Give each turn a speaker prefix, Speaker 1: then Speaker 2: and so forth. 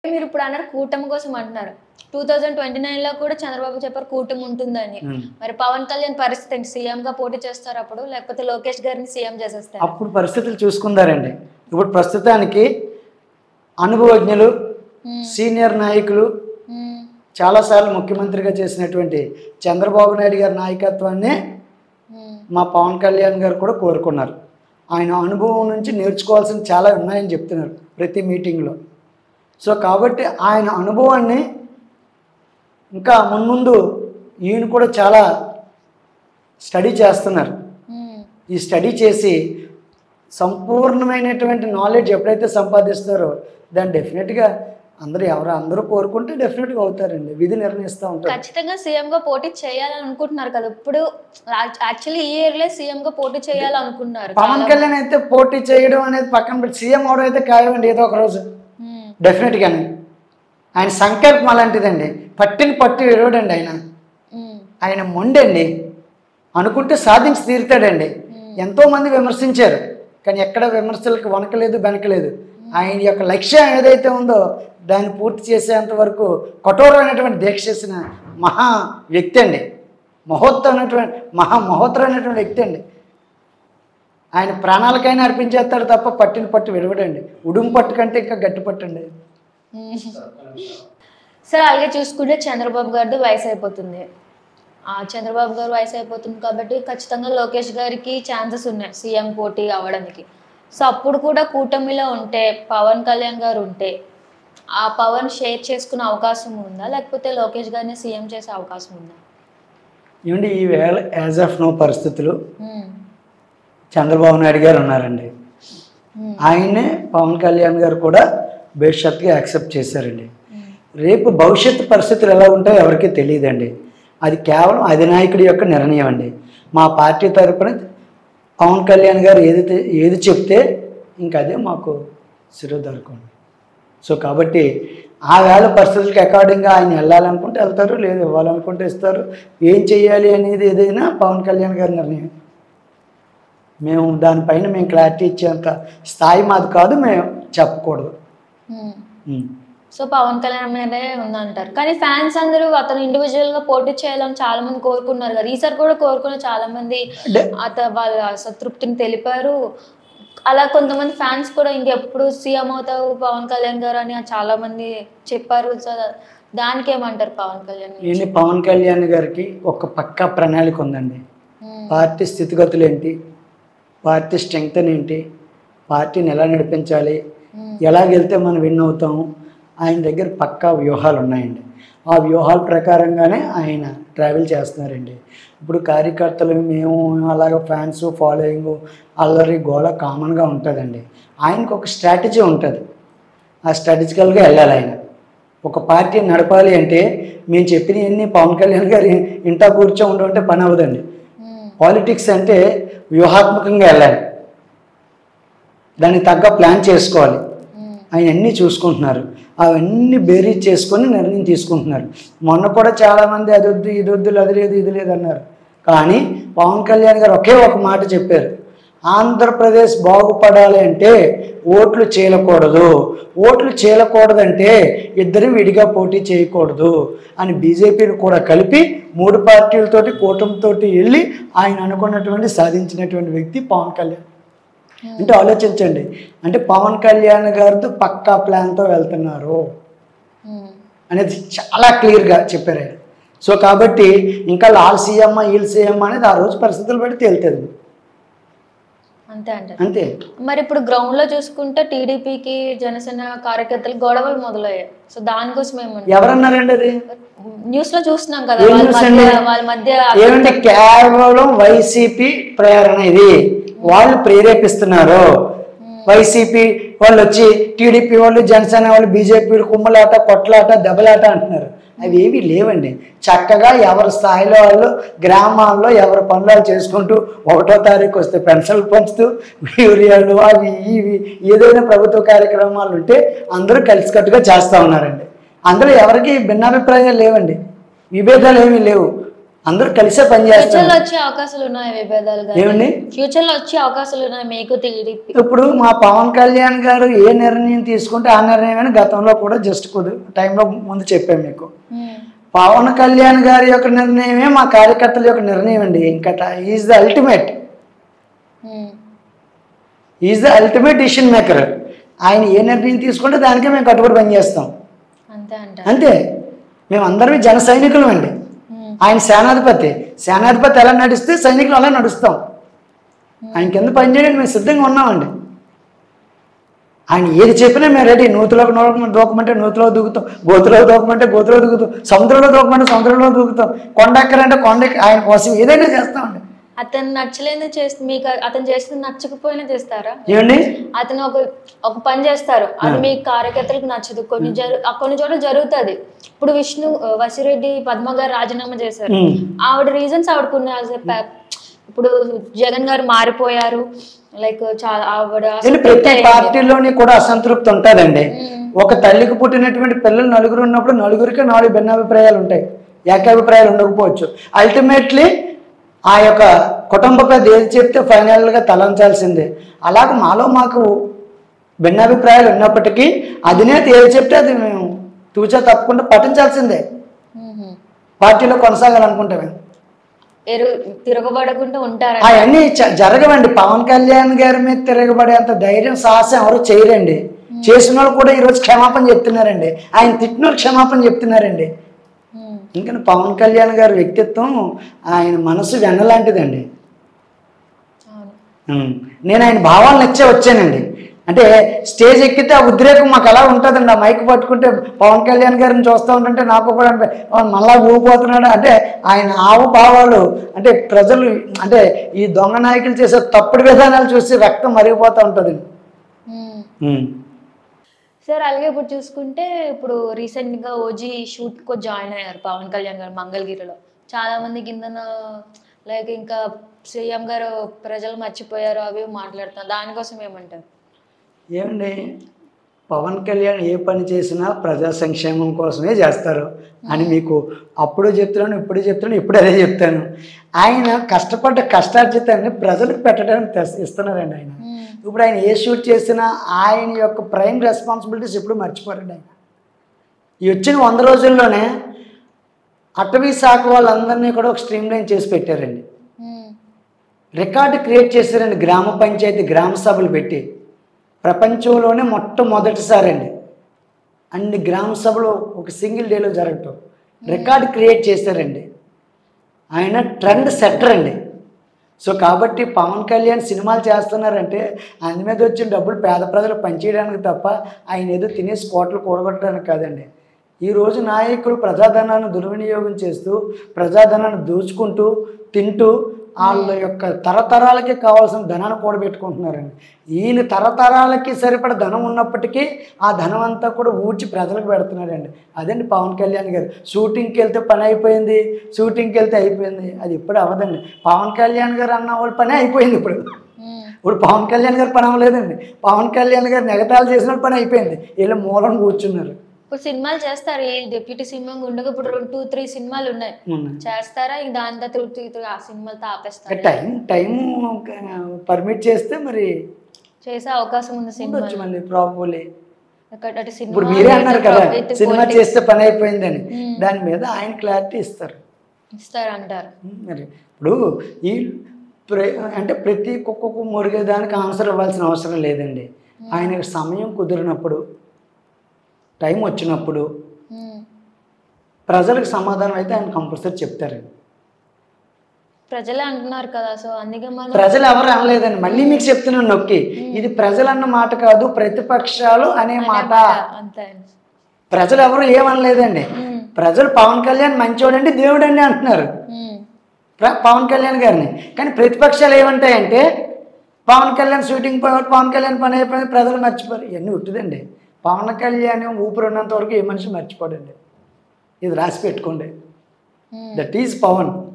Speaker 1: మీరు ఇప్పుడు అన్నారు కూటమి కోసం అంటున్నారు టూ థౌజండ్ ట్వంటీ నైన్ లో కూడా చంద్రబాబు చెప్పారు కూటమి ఉంటుందని
Speaker 2: ఉమ్.
Speaker 1: మరి పవన్ కళ్యాణ్ పరిస్థితి ఏంటి సీఎం గా పోటీ చేస్తారు అప్పుడు లేకపోతే లోకేష్ గారిని సీఎం చేసేస్తారు
Speaker 2: అప్పుడు పరిస్థితులు చూసుకుందారండి ఇప్పుడు ప్రస్తుతానికి అనుభవజ్ఞులు సీనియర్ నాయకులు చాలాసార్లు ముఖ్యమంత్రిగా చేసినటువంటి చంద్రబాబు నాయుడు గారి నాయకత్వాన్ని మా పవన్ కళ్యాణ్ గారు కూడా కోరుకున్నారు ఆయన అనుభవం నుంచి నేర్చుకోవాల్సిన చాలా ఉన్నాయని చెప్తున్నారు ప్రతి మీటింగ్లో సో కాబట్టి ఆయన అనుభవాన్ని ఇంకా మున్ముందు ఈయన కూడా చాలా స్టడీ చేస్తున్నారు ఈ స్టడీ చేసి సంపూర్ణమైనటువంటి నాలెడ్జ్ ఎప్పుడైతే సంపాదిస్తారో దాన్ని డెఫినెట్గా అందరూ ఎవరు అందరూ కోరుకుంటే డెఫినెట్గా అవుతారండి విధి నిర్ణయిస్తూ ఉంటారు
Speaker 1: ఖచ్చితంగా సీఎం గా పోటీ చేయాలని అనుకుంటున్నారు కదా ఇప్పుడు యాక్చువల్లీ ఈ ఇయర్ లో సీఎం గా పోటీ చేయాలనుకున్నారు
Speaker 2: పవన్ కళ్యాణ్ అయితే పోటీ చేయడం అనేది పక్కన పెట్టి సీఎం అవడం అయితే ఖాయమండి ఏదో ఒక రోజు
Speaker 1: ఉమ్,
Speaker 2: డెఫినెట్గానే ఆయన సంకల్పం అలాంటిదండి పట్టిన పట్టు విడవడండి ఆయన
Speaker 1: ఉమ్,
Speaker 2: ఆయన మొండండి అనుకుంటే సాధించి తీరుతాడండి ఎంతోమంది విమర్శించారు కానీ ఎక్కడ విమర్శలకు వనకలేదు బెనకలేదు ఆయన యొక్క లక్ష్యం ఏదైతే ఉందో దాన్ని పూర్తి చేసేంత వరకు కఠోరమైనటువంటి దీక్ష చేసిన మహా వ్యక్తి అండి మహోత్తమైనటువంటి మహా మహోత్తరమైనటువంటి వ్యక్తి అండి ఆయన ప్రాణాలకైనా అర్పించేస్తాడు తప్ప పట్టిన పట్టు విడవడండి ఉడుము పట్టు కంటే ఇంకా గట్టి పట్టండి
Speaker 1: ఉమ్. సరే అలాగే చూసుకుంటే చంద్రబాబు గారిది వయసు అయిపోతుంది ఆ చంద్రబాబు గారు వయసు అయిపోతుంది కాబట్టి ఖచ్చితంగా లోకేష్ గారికి ఛాన్సెస్ ఉన్నాయి సీఎం పోటీ అవ్వడానికి సో అప్పుడు కూడా కూటమిలో ఉంటే పవన్ కళ్యాణ్ గారు ఉంటే ఆ పవన్ షేర్ చేసుకునే అవకాశం ఉందా లేకపోతే లోకేష్ గారిని సీఎం చేసే అవకాశం ఉందా
Speaker 2: ఏమండి ఈ వేళ యాజ్ ఆఫ్ నో పరిస్థితులు
Speaker 1: ఉమ్,
Speaker 2: చంద్రబాబు నాయుడు గారు ఉన్నారండి
Speaker 1: ఉమ్,
Speaker 2: ఆయన్నే పవన్ కళ్యాణ్ గారు కూడా బేషరత్గా యాక్సెప్ట్ చేశారండి
Speaker 1: ఉమ్,
Speaker 2: రేపు భవిష్యత్తు పరిస్థితులు ఎలా ఉంటాయో ఎవరికీ తెలియదండి అది కేవలం అధినాయకుడి యొక్క నిర్ణయం అండి మా పార్టీ తరపున పవన్ కళ్యాణ్ గారు ఏదైతే ఏది చెప్తే ఇంకా అదే మాకు శిరోధరకం సో కాబట్టి ఆ వేళ పరిస్థితులకు అకార్డింగ్గా ఆయన వెళ్ళాలనుకుంటే వెళ్తారు లేదు ఇవ్వాలనుకుంటే ఇస్తారు ఏం చెయ్యాలి అనేది ఏదైనా పవన్ కళ్యాణ్ గారి నిర్ణయం మేము దానిపైన మేము క్లారిటీ ఇచ్చేంత స్థాయి మాది కాదు మేము చెప్పకూడదు
Speaker 1: um.
Speaker 2: Um.
Speaker 1: So Pawan Kalyan మీదే ఉందంటారు కానీ ఫ్యాన్స్ అందరూ అతను ఇండివిజువల్ గా పోటీ చేయాలని చాలా మంది కోరుకున్నారు కదా ఈసారి కూడా కోరుకున్న చాలా మంది
Speaker 2: అంటే
Speaker 1: అత వాళ్ళ సంతృప్తిని తెలిపారు అలా కొంతమంది ఫ్యాన్స్ కూడా ఇంకెప్పుడు సీఎం అవుతావు పవన్ కళ్యాణ్ గారు అని చాలా మంది చెప్పారు సో దానికి ఏమంటారు పవన్ కళ్యాణ్ గురించి?
Speaker 2: ఈయన పవన్ కళ్యాణ్ గారికి ఒక పక్కా ప్రణాళిక ఉందండి
Speaker 1: ఉమ్,
Speaker 2: పార్టీ స్థితిగతులు ఏంటి పార్టీ స్ట్రెంగ్త్ ఏంటి పార్టీని ఎలా నడిపించాలి
Speaker 1: ఉమ్,
Speaker 2: ఎలా వెళ్తే మనం విన్ అవుతాము ఆయన దగ్గర పక్కా వ్యూహాలు ఉన్నాయండి ఆ వ్యూహాల ప్రకారంగానే ఆయన ట్రావెల్ చేస్తున్నారండి ఇప్పుడు కార్యకర్తలు మేము అలాగ ఫ్యాన్స్ ఫాలోయింగ్ అల్లరి గోళ కామన్గా ఉంటుందండి ఆయనకు ఒక స్ట్రాటజీ ఉంటుంది ఆ స్ట్రాటజికల్గా వెళ్ళాలి ఆయన ఒక పార్టీ నడపాలి అంటే మేము చెప్పినవన్నీ పవన్ కళ్యాణ్ గారు ఇంటా కూర్చో ఉండుంటే పని అవ్వదండి
Speaker 1: ఉమ్,
Speaker 2: పాలిటిక్స్ అంటే వ్యూహాత్మకంగా వెళ్ళాలి దానికి తగ్గ ప్లాన్ చేసుకోవాలి
Speaker 1: ఉమ్,
Speaker 2: ఆయన అన్నీ చూసుకుంటున్నారు అవన్నీ బేరీజ్ చేసుకొని నిర్ణయం తీసుకుంటున్నారు మొన్న కూడా చాలామంది అది వద్దు ఇది వద్దు అది లేదు ఇది లేదు అన్నారు కానీ పవన్ కళ్యాణ్ గారు ఒకే ఒక మాట చెప్పారు ఆంధ్రప్రదేశ్ బాగుపడాలి అంటే ఓట్లు చేయకూడదు ఓట్లు చేయకూడదంటే ఇద్దరు విడిగా పోటీ చేయకూడదు అని బీజేపీని కూడా కలిపి మూడు పార్టీలతోటి కూటమితోటి వెళ్ళి ఆయన అనుకున్నటువంటి సాధించినటువంటి వ్యక్తి పవన్ కళ్యాణ్ అంటే ఆలోచించండి అంటే పవన్ కళ్యాణ్ గారితో పక్కా ప్లాన్తో వెళ్తున్నారు
Speaker 1: ఉమ్,
Speaker 2: అనేది చాలా క్లియర్గా చెప్పారు ఆయన సో కాబట్టి ఇంకా లాల్ సీఎం వీళ్ళు సీఎం అనేది ఆ రోజు పరిస్థితులు బట్టి తేలుతుంది
Speaker 1: అంతే అంటారు
Speaker 2: అంతే
Speaker 1: మరి ఇప్పుడు గ్రౌండ్ లో చూసుకుంటే టీడీపీకి జనసేన కార్యకర్తలు గొడవలు మొదలయ్యాయి సో దానికోసం ఏమంటారు
Speaker 2: ఎవరన్నారండి అది
Speaker 1: న్యూస్ లో చూస్తున్నాం కదా
Speaker 2: ఏం
Speaker 1: వాళ్ళ
Speaker 2: న్యూస్
Speaker 1: మధ్య
Speaker 2: అండి?
Speaker 1: వాళ్ళ మధ్య
Speaker 2: ఏమంటే కేవలం వైసీపీ ప్రేరణ ఇది వాళ్ళు ప్రేరేపిస్తున్నారు వైసీపీ వాళ్ళు వచ్చి టీడీపీ వాళ్ళు జనసేన వాళ్ళు బీజేపీ కుమ్మలాట కొట్లాట దెబ్బలాట అంటున్నారు అవి ఏవి లేవండి చక్కగా ఎవరి స్థాయిలో వాళ్ళు గ్రామాల్లో ఎవరి పనులు వాళ్ళు చేసుకుంటూ ఒకటో తారీఖు వస్తే పెన్షన్లు పంచుతూ యూరియాలు అవి ఇవి ఏదైనా ప్రభుత్వ కార్యక్రమాలు ఉంటే అందరూ కలిసికట్టుగా చేస్తూ ఉన్నారండి అందులో ఎవరికి భిన్నాభిప్రాయాలు లేవండి విభేదాలు ఏమీ లేవు అందరూ కలిసే
Speaker 1: ఫ్యూచర్
Speaker 2: పనిచేస్తారు
Speaker 1: లో వచ్చే అవకాశాలు ఉన్నాయి విభేదాలు కానీ
Speaker 2: ఏమండి
Speaker 1: ఫ్యూచర్ లో వచ్చే అవకాశాలు ఉన్నాయి మీకు టీడీపీ
Speaker 2: ఇప్పుడు మా పవన్ కళ్యాణ్ గారు ఏ నిర్ణయం తీసుకుంటే ఆ నిర్ణయమని గతంలో కూడా జస్ట్ కొద్ది టైంలో ముందు చెప్పాను మీకు పవన్ కళ్యాణ్ గారి యొక్క నిర్ణయమే మా కార్యకర్తల యొక్క నిర్ణయం అండి ఇంకా is the ultimate is the ultimate decision maker ఆయన ఏ నిర్ణయం తీసుకుంటే దానికే మేము కట్టుబడి పనిచేస్తాం
Speaker 1: అంతే అంట
Speaker 2: అంతే మేము అందరం జన సైనికులం అండి ఆయన సేనాధిపతి సేనాధిపతి ఎలా నడిస్తే సైనికులు అలా నడుస్తాం ఆయన కింద పనిచేయడానికి మేము సిద్ధంగా ఉన్నామండి ఆయన ఏది చెప్పినా మేము రెడీ నూతులోకి నూక దూకమంటే నూతిలో దూకుతాం గోతులో దూకమంటే గోతులో దూకుతాం సముద్రంలో దూకమంటే సముద్రంలో దూకుతాం కొండ ఎక్కరంటే కొండ ఎక్క- ఆయన కోసం ఏదైనా చేస్తామండి
Speaker 1: అతను నచ్చలేదు చేస్తే మీకు అతను చేసింది నచ్చకపోయినా చేస్తారా
Speaker 2: ఏమండి
Speaker 1: అతను ఒక ఒక పని చేస్తారు అది మీ కార్యకర్తలకు నచ్చదు కొన్ని జరు ఆ కొన్ని చోట్ల జరుగుతుంది ఇప్పుడు విష్ణు ఆ, వసిరెడ్డి పద్మ గారు రాజీనామా చేశారు
Speaker 2: ఉమ్.
Speaker 1: ఆవిడ రీజన్స్ ఆవిడకు ఉన్నాయి as a pa- ఇప్పుడు జగన్ గారు మారిపోయారు లైక్ చాలా ఆవిడ
Speaker 2: ఏంటి ప్రతి పార్టీలోని కూడా అసంతృప్తి ఉంటుందండి ఒక తల్లికి పుట్టినటువంటి పిల్లలు నలుగురు ఉన్నప్పుడు నలుగురికి నాలుగు భిన్నాభిప్రాయాలు ఉంటాయి ఏకాభిప్రాయాలు ఉండకపోవచ్చు అల్టిమేట్లీ ఆ యొక్క కుటుంబ పెద్ద ఏది చెప్తే ఫైనల్గా తలంచాల్సిందే అలాగ మాలో మాకు భిన్నాభిప్రాయాలు ఉన్నప్పటికీ అధినేత ఏది చెప్తే అది మేము తూచా తప్పకుండా పఠించాల్సిందే
Speaker 1: మ్మ్.
Speaker 2: పార్టీలో కొనసాగాలనుకుంటే మేము
Speaker 1: ఎరు తిరగబడకుండా ఉంటారు
Speaker 2: అవన్నీ చ- జరగవండి పవన్ కళ్యాణ్ గారి మీద తిరగబడేంత ధైర్యం సాహసం ఎవరు చేయరండి చేసిన వాళ్ళు కూడా ఈరోజు క్షమాపణ చెప్తున్నారండి ఆయన తిట్టిన వాళ్ళు క్షమాపణ చెప్తున్నారండి
Speaker 1: మ్మ్.
Speaker 2: ఇంకా పవన్ కళ్యాణ్ గారి వ్యక్తిత్వం ఆయన మనసు వెన్నలాంటిదండి
Speaker 1: అవును
Speaker 2: ఉం. నేను ఆయన భావాలను నచ్చే వచ్చానండి అంటే స్టేజ్ ఎక్కితే ఆ ఉద్రేకం మాకు అలా ఉంటుందండి ఆ మైక్ పట్టుకుంటే పవన్ కళ్యాణ్ గారిని చూస్తూ ఉంటుంటే నాకు కూడా అనిపి- "అవును, మళ్ళా ఊగిపోతున్నాడు అంటే ఆయన ఆవుభావాలు అంటే ప్రజలు అంటే ఈ దొంగ నాయకులు చేసే తప్పుడు విధానాలు చూసి రక్తం మరిగిపోతూ ఉంటుంది
Speaker 1: మ్మ్. సార్ అలాగే ఇప్పుడు చూసుకుంటే ఇప్పుడు రీసెంట్ గా ఓజీ షూట్ కు జాయిన్ అయ్యారు పవన్ కళ్యాణ్ గారు మంగళగిరిలో చాలా మంది కిందన లైక్ ఇంకా సీఎం గారు ప్రజలు మర్చిపోయారు అవి ఇవి మాట్లాడుతున్నారు దానికోసం ఏమంటారు
Speaker 2: ఏమండి పవన్ కళ్యాణ్ ఏ పని చేసినా ప్రజా సంక్షేమం కోసమే చేస్తారు అని మీకు అప్పుడు చెప్తున్నాను ఇప్పుడు చెప్తున్నాను ఇప్పుడు అదే చెప్తాను ఆయన కష్టపడ్డ కష్టార్జితాన్ని ప్రజలకు పెట్టడానికి తెస్- ఇస్తున్నారండి ఆయన
Speaker 1: మ్మ్.
Speaker 2: ఇప్పుడు ఆయన ఏ షూట్ చేసినా ఆయన యొక్క ప్రైమ్ రెస్పాన్సిబిలిటీస్ ఎప్పుడు మర్చిపోరండి ఆయన ఈ వచ్చిన వంద రోజుల్లోనే అటవీ శాఖ వాళ్ళందరినీ కూడా ఒక స్ట్రీమ్ లైన్ చేసి పెట్టారండి
Speaker 1: మ్మ్.
Speaker 2: రికార్డు క్రియేట్ చేశారండి గ్రామ పంచాయతీ గ్రామ సభలు పెట్టి ప్రపంచంలోనే మొట్టమొదటిసారి అండి అన్ని గ్రామ సభలు ఒక సింగిల్ డేలో జరగటం రికార్డు క్రియేట్ చేశారండి ఆయన ట్రెండ్ సెట్టర్ అండి సో కాబట్టి పవన్ కళ్యాణ్ సినిమాలు చేస్తున్నారంటే అందు మీద వచ్చిన డబ్బులు పేద ప్రజలు పనిచేయడానికి తప్ప ఆయన ఏదో తినేసి కోట్లు కూడగొట్టడానికి కాదండి ఈరోజు నాయకులు ప్రజాధనాన్ని దుర్వినియోగం చేస్తూ ప్రజాధనాన్ని దోచుకుంటూ తింటూ వాళ్ళ యొక్క తరతరాలకి కావాల్సిన ధనాన్ని కూడబెట్టుకుంటున్నారండి ఈయన తరతరాలకి సరిపడ ధనం ఉన్నప్పటికీ ఆ ధనం అంతా కూడా ఊడ్చి ప్రజలకు పెడుతున్నారండి అదండి పవన్ కళ్యాణ్ గారు షూటింగ్కి వెళ్తే పని అయిపోయింది షూటింగ్కి వెళ్తే అయిపోయింది అది ఇప్పుడు అవ్వదండి పవన్ కళ్యాణ్ గారు అన్న వాళ్ళ పని అయిపోయింది ఇప్పుడు
Speaker 1: మ్మ్.
Speaker 2: ఇప్పుడు పవన్ కళ్యాణ్ గారు పని అవ్వలేదండి పవన్ కళ్యాణ్ గారు నెగతాలు చేసిన పని అయిపోయింది వీళ్ళు మూలం కూర్చున్నారు
Speaker 1: ఇప్పుడు సినిమాలు చేస్తారు ఈ డిప్యూటీ సినిమా ఉండగా ఇప్పుడు రెండు టూ త్రీ సినిమాలు ఉన్నాయి
Speaker 2: ఉన్నాయి.
Speaker 1: చేస్తారా ఇంక దాని తర్వాత త్రీ త్రీ ఆ సినిమాలతో ఆపేస్తారు
Speaker 2: టైం టైం పర్మిట్ చేస్తే మరి
Speaker 1: చేసే అవకాశం ఉంది సినిమా
Speaker 2: ఉండొచ్చు మళ్ళీ ప్రాబులీ
Speaker 1: అటు సినిమా
Speaker 2: ఇప్పుడు మీరే అన్నారు కదా
Speaker 1: with
Speaker 2: సినిమా
Speaker 1: politics
Speaker 2: చేస్తే పని అయిపోయిందని దాని మీద ఆయన క్లారిటీ ఇస్తారు
Speaker 1: ఇస్తారు అంటారు
Speaker 2: మరి ఇప్పుడు ఈ ప్ర- అంటే ప్రతి కుక్కకు మురిగేదానికి ఆన్సర్ ఇవ్వాల్సిన అవసరం లేదండి ఆయనకు సమయం కుదిరినప్పుడు టైం వచ్చినప్పుడు
Speaker 1: మ్మ్.
Speaker 2: ప్రజలకు సమాధానం అయితే ఆయన కంపల్సరీ చెప్తారండి
Speaker 1: ప్రజలే అంటున్నారు కదా సో అందుకే మనం
Speaker 2: ప్రజలు ఎవరు అనలేదండి మళ్ళీ మీకు చెప్తున్నాను నొక్కి ఇది ప్రజలు అన్న మాట కాదు ప్రతిపక్షాలు అనే మాట
Speaker 1: అంతే
Speaker 2: ప్రజలు ఎవరు ఏమనలేదండి
Speaker 1: మ్మ్.
Speaker 2: ప్రజలు పవన్ కళ్యాణ్ మంచోడండి దేవుడండి అంటున్నారు
Speaker 1: మ్మ్.
Speaker 2: ప్ర- పవన్ కళ్యాణ్ గారిని కానీ ప్రతిపక్షాలు ఏమంటాయంటే పవన్ కళ్యాణ్ షూటింగ్ పోయి పవన్ కళ్యాణ్ పని అయిపోయింది ప్రజలు మర్చిపోరు ఇవన్నీ ఉట్టిదండి పవన్ కళ్యాణ్ ఊపిరి ఉన్నంత వరకు ఏ మనిషి మర్చిపోడండి ఇది రాసి పెట్టుకోండి
Speaker 1: మ్మ్.
Speaker 2: That is Pawan